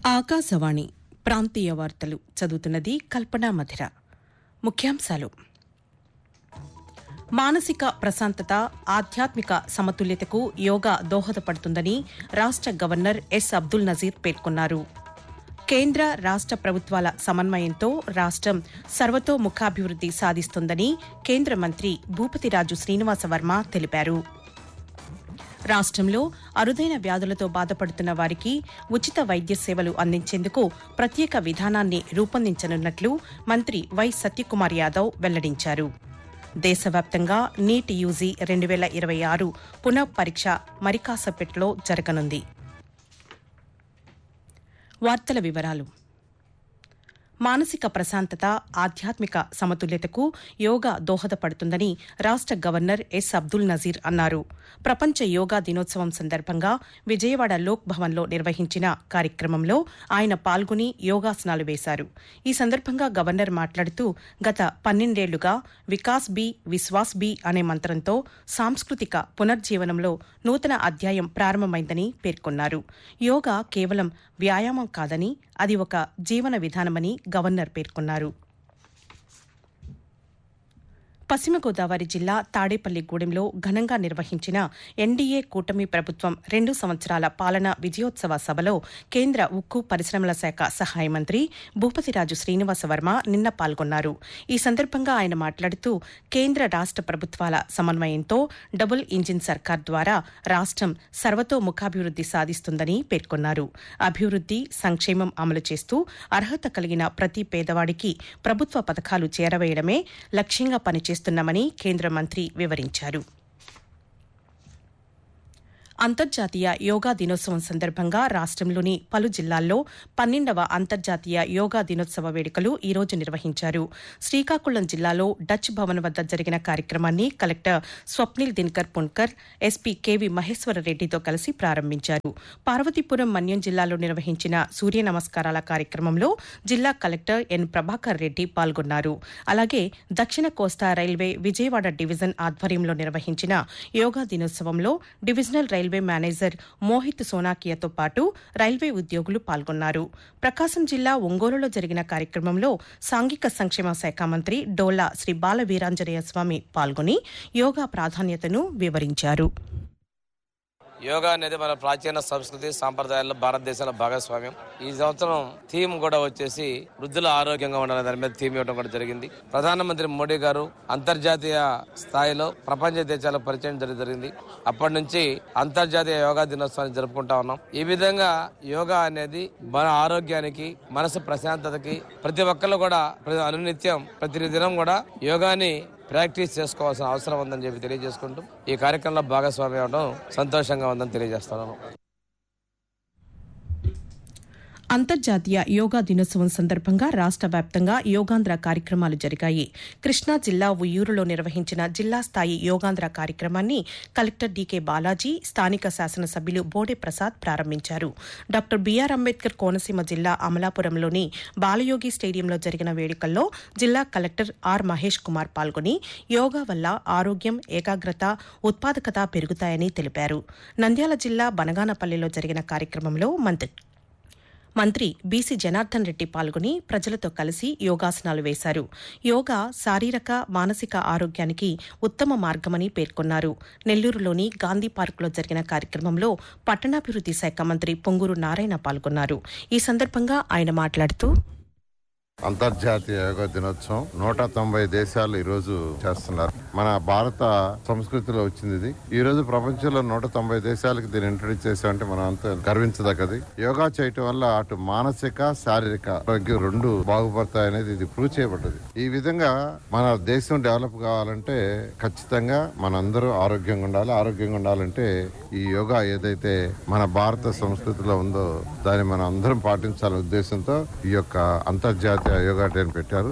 ఆకాశవాణి ప్రాంతీయ వార్తలు చదువుతున్నది కల్పనా మధిర ముఖ్యాంశాలు మానసిక ప్రశాంతత ఆధ్యాత్మిక సమతుల్యతకు యోగా దోహదపడుతుందని రాష్ట గవర్నర్ ఎస్ అబ్దుల్ నజీర్ పేర్కొన్నారు కేంద్ర రాష్ట ప్రభుత్వాల సమన్వయంతో రాష్టం సర్వతోముఖాభివృద్ది సాధిస్తుందని కేంద్ర మంత్రి భూపతిరాజు శ్రీనివాసవర్మ తెలిపారు రాష్ట్రంలో అరుదైన వ్యాధులతో బాధపడుతున్న వారికి ఉచిత వైద్య సేవలు అందించేందుకు ప్రత్యేక విధానాన్ని రూపొందించనున్నట్లు మంత్రి వై సత్యకుమార్ యాదవ్ వెల్లడించారు దేశవ్యాప్తంగా నీట్ యూజీ రెండు వేల ఇరవై ఆరు పునః పరీక్ష మరికాసపెట్లో జరగనుంది వార్తల వివరాలు మానసిక ప్రశాంతత ఆధ్యాత్మిక సమతుల్యతకు యోగా దోహదపడుతుందని రాష్ట గవర్నర్ ఎస్ అబ్దుల్ నజీర్ అన్నారు ప్రపంచ యోగా దినోత్సవం సందర్భంగా విజయవాడ లోక్ భవన్లో నిర్వహించిన కార్యక్రమంలో ఆయన పాల్గొని యోగాసనాలు వేశారు ఈ సందర్భంగా గవర్నర్ మాట్లాడుతూ గత పన్నెండేళ్లుగా వికాస్ బి విశ్వాస్ బి అనే మంత్రంతో సాంస్కృతిక పునర్జీవనంలో నూతన అధ్యాయం ప్రారంభమైందని పేర్కొన్నారు యోగా కేవలం వ్యాయామం కాదని అది ఒక జీవన విధానమని గవర్నర్ పేర్కొన్నారు పశ్చిమ గోదావరి జిల్లా తాడేపల్లిగూడెంలో ఘనంగా నిర్వహించిన ఎన్డీఏ కూటమి ప్రభుత్వం రెండు సంవత్సరాల పాలన విజయోత్సవ సభలో కేంద్ర ఉక్కు పరిశ్రమల శాఖ సహాయ మంత్రి భూపతిరాజు శ్రీనివాసవర్మ నిన్న పాల్గొన్నారు ఈ సందర్భంగా ఆయన మాట్లాడుతూ కేంద్ర రాష్ట ప్రభుత్వాల సమన్వయంతో డబుల్ ఇంజిన్ సర్కార్ ద్వారా రాష్టం సర్వతోముఖాభివృద్ది సాధిస్తుందని పేర్కొన్నారు అభివృద్ది సంక్షేమం అమలు చేస్తూ అర్హత కలిగిన ప్రతి పేదవాడికి ప్రభుత్వ పథకాలు చేరవేయడమే లక్ష్యంగా పనిచేస్తున్నామని కేంద్ర మంత్రి వివరించారు అంతర్జాతీయ యోగా దినోత్సవం సందర్భంగా రాష్టంలోని పలు జిల్లాల్లో పన్నెండవ అంతర్జాతీయ యోగా దినోత్సవ వేడుకలు ఈ రోజు నిర్వహించారు శ్రీకాకుళం జిల్లాలో డచ్ భవన్ వద్ద జరిగిన కార్యక్రమాన్ని collector Swapnil Dinakar Punkar SP K V మహేశ్వరరెడ్డితో కలిసి ప్రారంభించారు పార్వతీపురం మన్యం జిల్లాలో నిర్వహించిన సూర్య నమస్కారాల కార్యక్రమంలో జిల్లా కలెక్టర్ ఎన్ ప్రభాకర్ రెడ్డి పాల్గొన్నారు అలాగే దక్షిణ కోస్తా రైల్వే విజయవాడ డివిజన్ ఆధ్వర్యంలో నిర్వహించిన యోగా దినోత్సవంలో డివిజనల్ రైల్వే మేనేజర్ మోహిత్ సోనాకియాతో పాటు రైల్వే ఉద్యోగులు పాల్గొన్నారు ప్రకాశం జిల్లా ఒంగోలులో జరిగిన కార్యక్రమంలో సాంఘిక సంక్షేమ శాఖ మంత్రి డోలా శ్రీ బాల వీరాంజనేయ స్వామి పాల్గొని యోగా ప్రాధాన్యతను వివరించారు యోగా అనేది మన ప్రాచీన సంస్కృతి సాంప్రదాయాల్లో భారతదేశంలో భాగస్వామ్యం ఈ సంవత్సరం థీమ్ కూడా వచ్చేసి వృద్ధుల ఆరోగ్యంగా ఉండాలనే దాని మీద థీమ్ ఇవ్వడం కూడా జరిగింది ప్రధానమంత్రి మోడీ గారు అంతర్జాతీయ స్థాయిలో ప్రపంచ దేశాలకు పరిచయం జరి- జరిగింది అప్పటి నుంచి అంతర్జాతీయ యోగా దినోత్సవాన్ని జరుపుకుంటా ఉన్నాం ఈ విధంగా యోగా అనేది మన ఆరోగ్యానికి మనసు ప్రశాంతతకి ప్రతి ఒక్కళ్ళు కూడా ప్రతి అనునిత్యం ప్రతి దినం కూడా యోగాని ప్రాక్టీస్ చేసుకోవాల్సిన అవసరం ఉందని చెప్పి తెలియజేసుకుంటూ ఈ కార్యక్రమంలో భాగస్వామి అవడం సంతోషంగా ఉందని తెలియజేస్తున్నాను అంతర్జాతీయ యోగా దినోత్సవం సందర్భంగా రాష్ట వ్యాప్తంగా యోగాంధ్ర కార్యక్రమాలు జరిగాయి కృష్ణా జిల్లా ఉయ్యూరులో నిర్వహించిన జిల్లా స్థాయి యోగాంధ్ర కార్యక్రమాన్ని కలెక్టర్ డీకే బాలాజీ స్థానిక శాసనసభ్యులు బోడే ప్రసాద్ ప్రారంభించారు డాక్టర్ బీఆర్ అంబేద్కర్ కోనసీమ జిల్లా అమలాపురంలోని బాలయోగి స్టేడియంలో జరిగిన వేడుకల్లో జిల్లా కలెక్టర్ ఆర్ మహేష్ కుమార్ పాల్గొని యోగా వల్ల ఆరోగ్యం ఏకాగ్రత ఉత్పాదకత పెరుగుతాయని తెలిపారు నంద్యాల జిల్లా బనగానపల్లిలో జరిగిన కార్యక్రమంలో మంత్రి మంత్రి బీసీ జనార్దన్ రెడ్డి పాల్గొని ప్రజలతో కలిసి యోగాసనాలు వేశారు యోగా శారీరక మానసిక ఆరోగ్యానికి ఉత్తమ మార్గమని పేర్కొన్నారు నెల్లూరులోని గాంధీ పార్కులో జరిగిన కార్యక్రమంలో పట్టణాభివృద్ది శాఖ మంత్రి పొంగూరు నారాయణ పాల్గొన్నారు ఈ సందర్భంగా ఆయన మాట్లాడుతూ అంతర్జాతీయ యోగా దినోత్సవం నూట తొంభై దేశాలు ఈ రోజు చేస్తున్నారు మన భారత సంస్కృతిలో వచ్చింది ఇది ఈ రోజు ప్రపంచంలో నూట తొంభై దేశాలకు దీన్ని ఇంట్రొడ్యూస్ చేసామంటే మనం అంత గర్వించదగ్గది యోగా చేయటం వల్ల అటు మానసిక శారీరక ఆరోగ్యం రెండు బాగుపడతాయనేది ఇది ప్రూవ్ చేయబడ్డది ఈ విధంగా మన దేశం డెవలప్ కావాలంటే ఖచ్చితంగా మనందరూ ఆరోగ్యంగా ఉండాలి ఆరోగ్యంగా ఉండాలంటే ఈ యోగా ఏదైతే మన భారత సంస్కృతిలో ఉందో దాన్ని మనం అందరం పాటించాలనే ఉద్దేశంతో ఈ యొక్క అంతర్జాతీయ యోగా డే ని పెట్టారు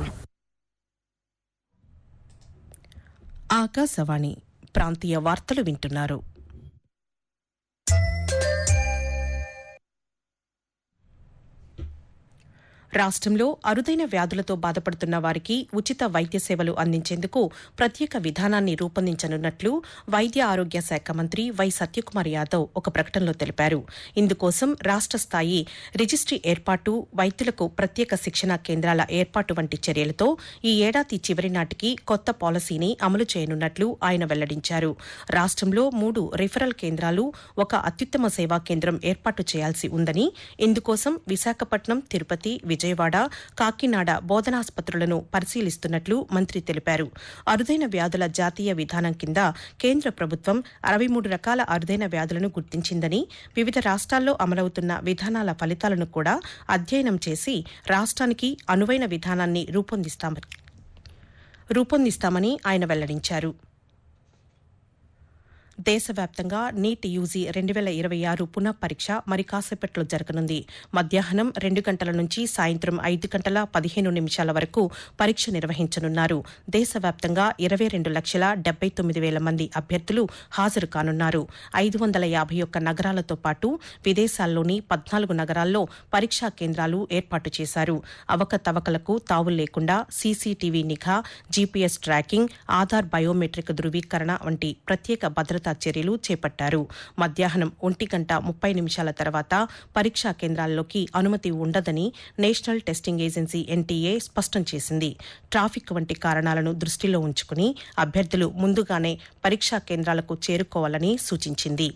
ఆకాశవాణి ప్రాంతీయ వార్తలు వింటున్నారు రాష్ట్రంలో అరుదైన వ్యాధులతో బాధపడుతున్న వారికి ఉచిత వైద్య సేవలు అందించేందుకు ప్రత్యేక విధానాన్ని రూపొందించనున్నట్లు వైద్య ఆరోగ్య శాఖ మంత్రి వై సత్యకుమార్ యాదవ్ ఒక ప్రకటనలో తెలిపారు ఇందుకోసం రాష్ట స్థాయి రిజిస్ట్రీ ఏర్పాటు వైద్యులకు ప్రత్యేక శిక్షణా కేంద్రాల ఏర్పాటు వంటి చర్యలతో ఈ ఏడాది చివరి నాటికి కొత్త పాలసీని అమలు చేయనున్నట్లు ఆయన వెల్లడించారు రాష్ట్రంలో మూడు రిఫరల్ కేంద్రాలు ఒక అత్యుత్తమ సేవా కేంద్రం ఏర్పాటు చేయాల్సి ఉందని ఇందుకోసం విశాఖపట్నం తిరుపతి విజయవాడ కాకినాడ బోధనాసుపత్రులను పరిశీలిస్తున్నట్లు మంత్రి తెలిపారు అరుదైన వ్యాధుల జాతీయ విధానం కింద కేంద్ర ప్రభుత్వం అరవై మూడు రకాల అరుదైన వ్యాధులను గుర్తించిందని వివిధ రాష్ట్రాల్లో అమలవుతున్న విధానాల ఫలితాలను కూడా అధ్యయనం చేసి రాష్ట్రానికి అనువైన విధానాన్ని రూపొందిస్తామని రూపొందిస్తామని ఆయన వెల్లడించారు దేశవ్యాప్తంగా నీట్ యూజీ రెండు వేల ఇరవై ఆరు పునః పరీక్ష మరి కాసేపట్లో జరగనుంది మధ్యాహ్నం రెండు గంటల నుంచి సాయంత్రం ఐదు గంటల పదిహేను నిమిషాల వరకు పరీక్ష నిర్వహించనున్నారు దేశవ్యాప్తంగా ఇరవై రెండు లక్షల డెబ్బై తొమ్మిది వేల మంది అభ్యర్థులు హాజరు కానున్నారు ఐదు వందల యాభై ఒక్క నగరాలతో పాటు విదేశాల్లోని పద్నాలుగు నగరాల్లో పరీక్షా కేంద్రాలు ఏర్పాటు చేశారు అవకతవకలకు తావు లేకుండా సీసీటీవీ నిఘా జీపీఎస్ ట్రాకింగ్ ఆధార్ బయోమెట్రిక్ ధృవీకరణ వంటి ప్రత్యేక భద్రతా చర్యలు చేపట్టారు మధ్యాహ్నం ఒంటి గంట ముప్పై నిమిషాల తర్వాత పరీక్షా కేంద్రాల్లోకి అనుమతి ఉండదని నేషనల్ టెస్టింగ్ ఏజెన్సీ ఎన్టీఏ స్పష్టం చేసింది ట్రాఫిక్ వంటి కారణాలను దృష్టిలో ఉంచుకుని అభ్యర్థులు ముందుగానే పరీక్షా కేంద్రాలకు చేరుకోవాలని సూచించింది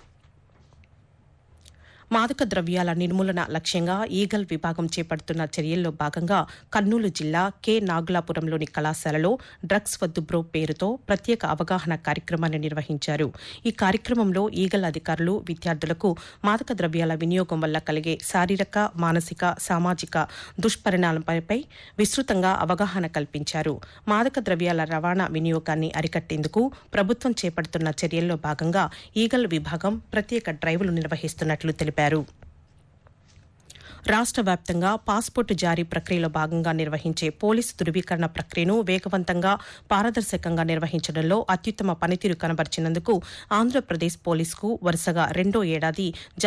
మాదక ద్రవ్యాల నిర్మూలన లక్ష్యంగా ఈగల్ విభాగం చేపడుతున్న చర్యల్లో భాగంగా కర్నూలు జిల్లా కె నాగులాపురంలోని కళాశాలలో డ్రగ్స్ వద్దు బ్రో పేరుతో ప్రత్యేక అవగాహన కార్యక్రమాన్ని నిర్వహించారు ఈ కార్యక్రమంలో ఈగల్ అధికారులు విద్యార్థులకు మాదక ద్రవ్యాల వినియోగం వల్ల కలిగే శారీరక మానసిక సామాజిక దుష్పరిణామాలపై విస్తృతంగా అవగాహన కల్పించారు మాదక ద్రవ్యాల రవాణా వినియోగాన్ని అరికట్టేందుకు ప్రభుత్వం చేపడుతున్న చర్యల్లో భాగంగా ఈగల్ విభాగం ప్రత్యేక డ్రైవ్లు నిర్వహిస్తున్నట్లు తెలిపారు రాష్ట్ర వ్యాప్తంగా పాస్పోర్టు జారీ ప్రక్రియలో భాగంగా నిర్వహించే పోలీసు ధృవీకరణ ప్రక్రియను వేగవంతంగా పారదర్శకంగా నిర్వహించడంలో అత్యుత్తమ పనితీరు కనబర్చినందుకు ఆంధ్రప్రదేశ్ పోలీసుకు వరుసగా రెండో ఏడాది